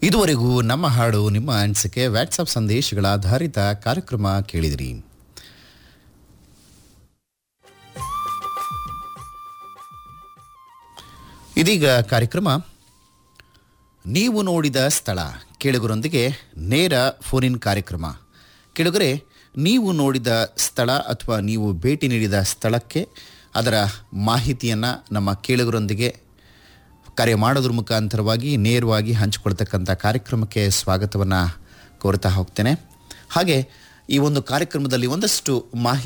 ಇದುವರೆಗೂ ನಮ್ಮ ಹಾಡು ನಿಮ್ಮ ಅನಿಸಿಕೆ ವಾಟ್ಸಪ್ ಸಂದೇಶಗಳ ಆಧಾರಿತ ಕಾರ್ಯಕ್ರಮ ಕೇಳಿದಿರಿ ಇದೀಗ ಕಾರ್ಯಕ್ರಮ ನೀವು ನೋಡಿದ ಸ್ಥಳ ಕೇಳುಗರೊಂದಿಗೆ ನೇರ ಫೋನಿನ್ ಕಾರ್ಯಕ್ರಮ ಕೇಳುಗರೆ ನೀವು ನೋಡಿದ ಸ್ಥಳ ಅಥವಾ ನೀವು ಭೇಟಿ ನೀಡಿದ ಸ್ಥಳಕ್ಕೆ ಅದರ ಮಾಹಿತಿಯನ್ನು ನಮ್ಮ ಕೇಳುಗರೊಂದಿಗೆ ಕರೆ ಮಾಡೋದ್ರ ಮುಖಾಂತರವಾಗಿ ನೇರವಾಗಿ ಹಂಚಿಕೊಳ್ತಕ್ಕಂಥ ಕಾರ್ಯಕ್ರಮಕ್ಕೆ ಸ್ವಾಗತವನ್ನು ಕೋರ್ತಾ ಹೋಗ್ತೇನೆ ಹಾಗೆ ಈ ಒಂದು ಕಾರ್ಯಕ್ರಮದಲ್ಲಿ ಒಂದಷ್ಟು ಮಾಹಿತಿ